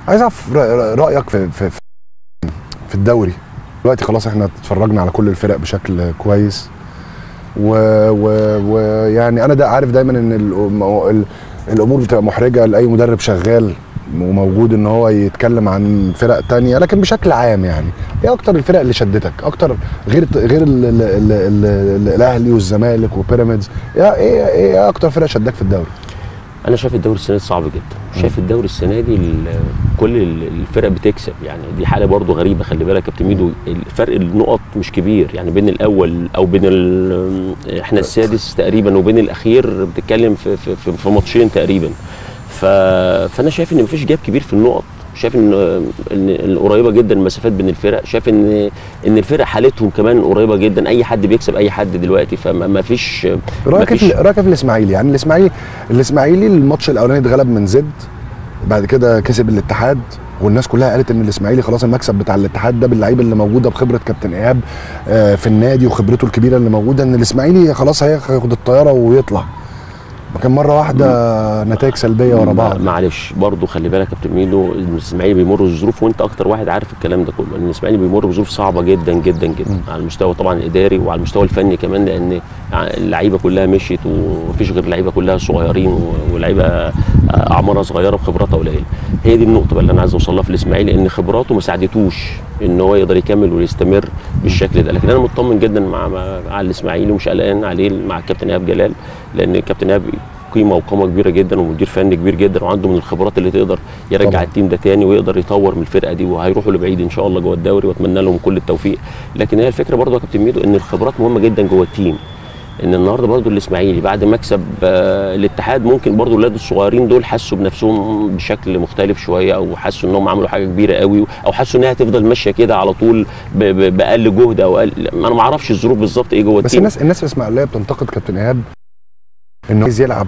عايز اعرف رأ- رايك في في في- في الدوري دلوقتي خلاص احنا اتفرجنا على كل الفرق بشكل كويس ويعني و... ويعني انا ده عارف دايما ان الأم- ال- الامور بتبقى محرجه لاي مدرب شغال وموجود ان هو يتكلم عن فرق تانية لكن بشكل عام يعني ايه اكتر الفرق اللي شدتك اكتر غير غير ال ال ال ال ال الاهلي والزمالك وبيراميدز ايه ايه ايه اكتر فرق شدك في الدوري انا شايف الدوري السنه دي صعب جدا شايف الدوري السنه دي ال- كل ال- الفرق بتكسب يعني دي حاله برضو غريبه خلي بالك يا كابتن ميدو الفرق النقط مش كبير يعني بين الاول او بين ال- احنا السادس تقريبا وبين الاخير بتتكلم في في, في, في ماتشين تقريبا ف... فانا شايف ان مفيش جاب كبير في النقط شايف ان ان قريبه جدا المسافات بين الفرق شايف ان ان الفرق حالتهم كمان قريبه جدا اي حد بيكسب اي حد دلوقتي فما ما فيش رايك مفيش- في رايك في الاسماعيلي يعني الاسماعيلي الاسماعيلي الماتش الاولاني اتغلب من زد بعد كده كسب الاتحاد والناس كلها قالت ان الاسماعيلي خلاص المكسب بتاع الاتحاد ده باللعيبه اللي موجوده بخبره كابتن ايهاب آه، في النادي وخبرته الكبيره اللي موجوده ان الاسماعيلي خلاص هياخد الطياره ويطلع لكن مره واحده نتائج سلبيه ورا بعض ما- معلش برضه خلي بالك يا كابتن ميدو إن الاسماعيلي بيمر بظروف وانت اكتر واحد عارف الكلام ده كله ان الاسماعيلي بيمر بظروف صعبه جدا جدا جدا مم. على المستوى طبعا الاداري وعلى المستوى الفني كمان لان اللعيبه كلها مشيت ومفيش غير لعيبه كلها صغيرين و- ولعيبه اعمارها صغيره وخبراتها قليله هي دي النقطه بقى اللي انا عايز اوصل لها في الاسماعيلي ان خبراته ما ساعدتوش ان هو يقدر يكمل ويستمر بالشكل ده لكن انا مطمن جدا مع مع, مع الاسماعيلي ومش قلقان عليه مع الكابتن ايهاب جلال لان الكابتن ايهاب قيمه وقامه كبيره جدا ومدير فني كبير جدا وعنده من الخبرات اللي تقدر يرجع طبعاً. التيم ده تاني ويقدر يطور من الفرقه دي وهيروحوا لبعيد ان شاء الله جوه الدوري واتمنى لهم كل التوفيق لكن هي الفكره برضه يا كابتن ميدو ان الخبرات مهمه جدا جوه التيم ان النهارده برضو الاسماعيلي بعد مكسب آه الاتحاد ممكن برضو الاولاد الصغيرين دول حسوا بنفسهم بشكل مختلف شويه او حسوا انهم عملوا حاجه كبيره قوي او حسوا انها هتفضل ماشيه كده على طول ب- ب- باقل جهد او اقل انا ما اعرفش الظروف بالظبط ايه جوه بس التيم الناس الناس في الاسماعيليه بتنتقد كابتن ايهاب انه عايز يلعب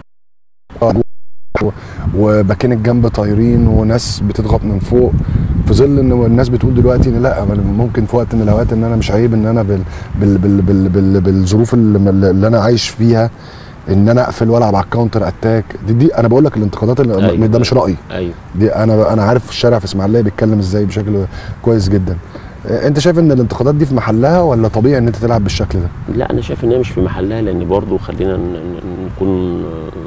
و- وباكين الجنب طايرين وناس بتضغط من فوق في ظل ان الناس بتقول دلوقتي ان لا ممكن في وقت من الاوقات ان انا مش عيب ان انا بال بال بال بال بال بالظروف اللي, اللي انا عايش فيها ان انا اقفل والعب على الكاونتر اتاك دي, دي انا بقول لك الانتقادات اللي أيوة. ده مش رايي ايوه دي انا انا عارف الشارع في اسماعيليه بيتكلم ازاي بشكل كويس جدا آه، انت شايف ان الانتقادات دي في محلها ولا طبيعي ان انت تلعب بالشكل ده لا انا شايف ان هي مش في محلها لان برضو خلينا ن- ن- نكون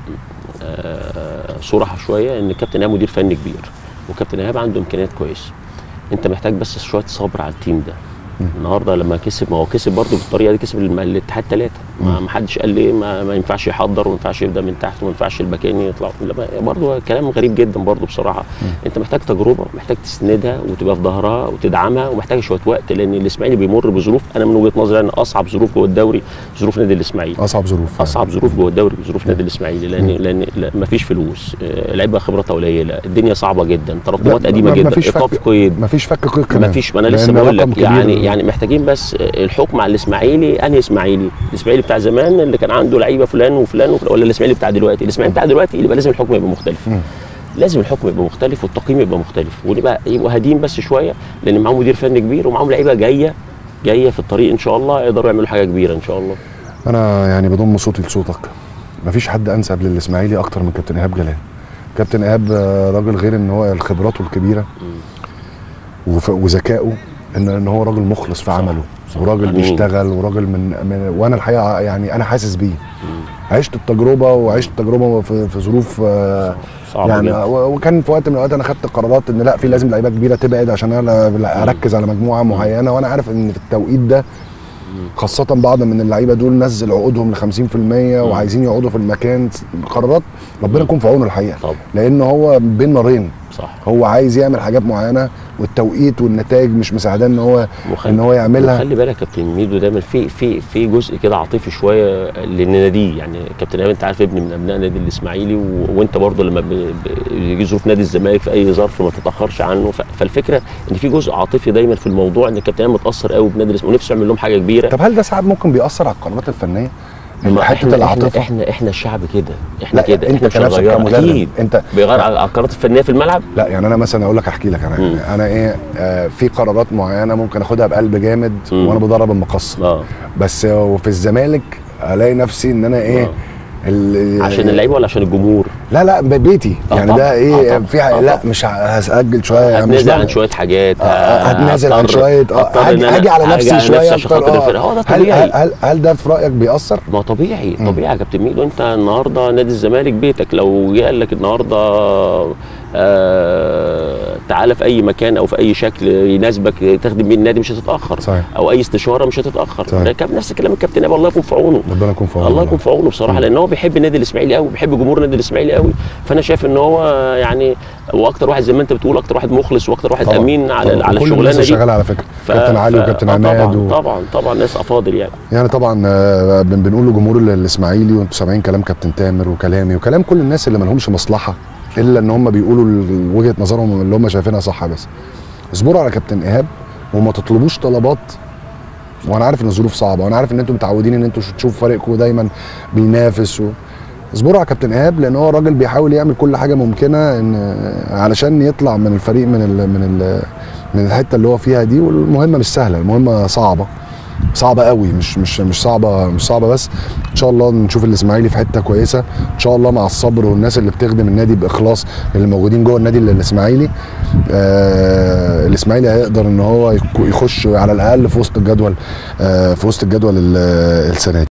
آه، صراحه شويه ان كابتن ايهاب مدير فني كبير وكابتن ايهاب عنده امكانيات كويسه انت محتاج بس شويه صبر على التيم ده مم. النهارده لما كسب ما هو كسب برضه بالطريقه دي كسب الم- الاتحاد ثلاثه ما ما حدش قال ليه ما, ما ينفعش يحضر وما ينفعش يبدا من تحت وما ينفعش الباكين يطلعوا لا برضه كلام غريب جدا برضه بصراحه انت محتاج تجربه محتاج تسندها وتبقى في ظهرها وتدعمها ومحتاج شويه وقت لان الاسماعيلي بيمر بظروف انا من وجهه نظري ان اصعب ظروف جوه الدوري ظروف نادي الاسماعيلي اصعب ظروف اصعب ظروف جوه الدوري ظروف نادي الاسماعيلي لان لان ما فيش فلوس آه، لعيبه خبرتها قليله الدنيا صعبه جدا تراكمات لا، قديمه ما- جدا مفيش ايقاف فك- قيد مفيش فك قيد كمان ما فيش ما انا لسه لأن بقول رقم لك كبير. يعني يعني محتاجين بس الحكم على الاسماعيلي انهي اسماعيلي الاسماعيلي بتاع زمان اللي كان عنده لعيبه فلان وفلان وفلان ولا الاسماعيلي بتاع دلوقتي الاسماعيلي بتاع دلوقتي يبقى لازم الحكم يبقى مختلف مم. لازم الحكم يبقى مختلف والتقييم يبقى مختلف ونبقى يبقوا هادين بس شويه لان معاهم مدير فني كبير ومعاهم لعيبه جايه جايه في الطريق ان شاء الله يقدروا يعملوا حاجه كبيره ان شاء الله انا يعني بضم صوتي لصوتك مفيش حد انسب للاسماعيلي اكتر من كابتن ايهاب جلال كابتن ايهاب آه، راجل غير ان هو خبراته الكبيره وف- وذكائه ان ان هو راجل مخلص في عمله صح. وراجل أمين. بيشتغل وراجل من, من وانا الحقيقه يعني انا حاسس بيه عشت التجربه وعشت التجربه في, في ظروف آه، صعب يعني جدا و- وكان في وقت من الاوقات انا خدت قرارات ان لا في لازم لعيبه كبيره تبعد عشان انا لا اركز على مجموعه معينه وانا عارف ان في التوقيت ده خاصة بعض من اللعيبة دول نزل عقودهم ل 50% وعايزين يقعدوا في المكان قرارات ربنا يكون في عونه الحقيقة طبعا لأن هو بين نارين صح هو عايز يعمل حاجات معينة والتوقيت والنتائج مش مساعداه ان هو وخلي- ان هو يعملها خلي بالك يا كابتن ميدو دايما في في في جزء كده عاطفي شويه للنادي يعني كابتن ايمن انت عارف ابني من ابناء نادي الاسماعيلي و... وانت برضه لما ب... ب... يجي ظروف نادي الزمالك في اي ظرف ما تتاخرش عنه ف... فالفكره ان في جزء عاطفي دايما في الموضوع ان الكابتن ايمن متاثر قوي بنادي الاسماعيلي ونفسه يعمل لهم حاجه كبيره طب هل ده ساعات ممكن بيأثر على القرارات الفنية؟ ما حتة احنا العاطفة احنا احنا, احنا الشعب كده احنا لا كده انت احنا مش كنفسك هنغيرها. كمدرب اكيد انت بيغير على على القرارات الفنيه في الملعب لا يعني انا مثلا اقول لك احكي لك انا مم. انا ايه آه في قرارات معينه ممكن اخدها بقلب جامد مم. وانا بدرب المقص اه بس وفي الزمالك الاقي نفسي ان انا ايه آه. ال- عشان اللعيبه ولا عشان الجمهور لا لا ب- بيتي آه يعني طبعاً، ده آه ايه طبعاً، في آه ح- لا طبعاً. مش ه- هسجل شويه يعني مش هتنازل عن بعمل- شويه حاجات آه، هتنازل عن هضطر- شويه اه هضطر إن هاجي, أنا هاجي على هاجي نفسي على شويه عشان أكتر، خاطر آه. الفرقه هو ده هل, طبيعي هل, هل, هل ده في رايك بيأثر؟ ما طبيعي مم. طبيعي يا كابتن ميدو انت النهارده نادي الزمالك بيتك لو جه قال لك النهارده آه تعالى في اي مكان او في اي شكل يناسبك تخدم بيه النادي مش هتتاخر صحيح. او اي استشاره مش هتتاخر صحيح. ده كان نفس كلام الكابتن ايهاب الله يكون في عونه ربنا يكون في عونه الله يكون في عونه بصراحه مم. لان هو بيحب النادي الاسماعيلي قوي بيحب جمهور النادي الاسماعيلي قوي فانا شايف ان هو يعني هو اكتر واحد زي ما انت بتقول اكتر واحد مخلص واكتر واحد طبعاً، امين على طبعاً. على وكل الشغلانه الناس دي شغاله على فكره ف- كابتن علي ف- وكابتن آه عماد طبعا و... طبعا طبعا ناس افاضل يعني يعني طبعا آه، بن- بنقول لجمهور ال- الاسماعيلي وانتم سامعين كلام كابتن تامر وكلامي وكلام كل الناس اللي ما لهمش مصلحه الا ان هم بيقولوا ال- وجهه نظرهم اللي هم شايفينها صح بس اصبروا على كابتن ايهاب وما تطلبوش طلبات وانا عارف ان الظروف صعبه وانا عارف ان انتم متعودين ان انتم تشوفوا فريقكم دايما بينافس و... اصبروا على كابتن ايهاب لان هو الراجل بيحاول يعمل كل حاجه ممكنه ان علشان يطلع من الفريق من ال... من ال... من الحته اللي هو فيها دي والمهمه مش سهله المهمه صعبه صعبه قوي مش مش مش صعبه مش صعبه بس ان شاء الله نشوف الاسماعيلي في حته كويسه ان شاء الله مع الصبر والناس اللي بتخدم النادي باخلاص اللي موجودين جوه النادي الاسماعيلي آه الاسماعيلي هيقدر ان هو يك- يخش على الاقل في وسط الجدول آه في وسط الجدول ال- السنه دي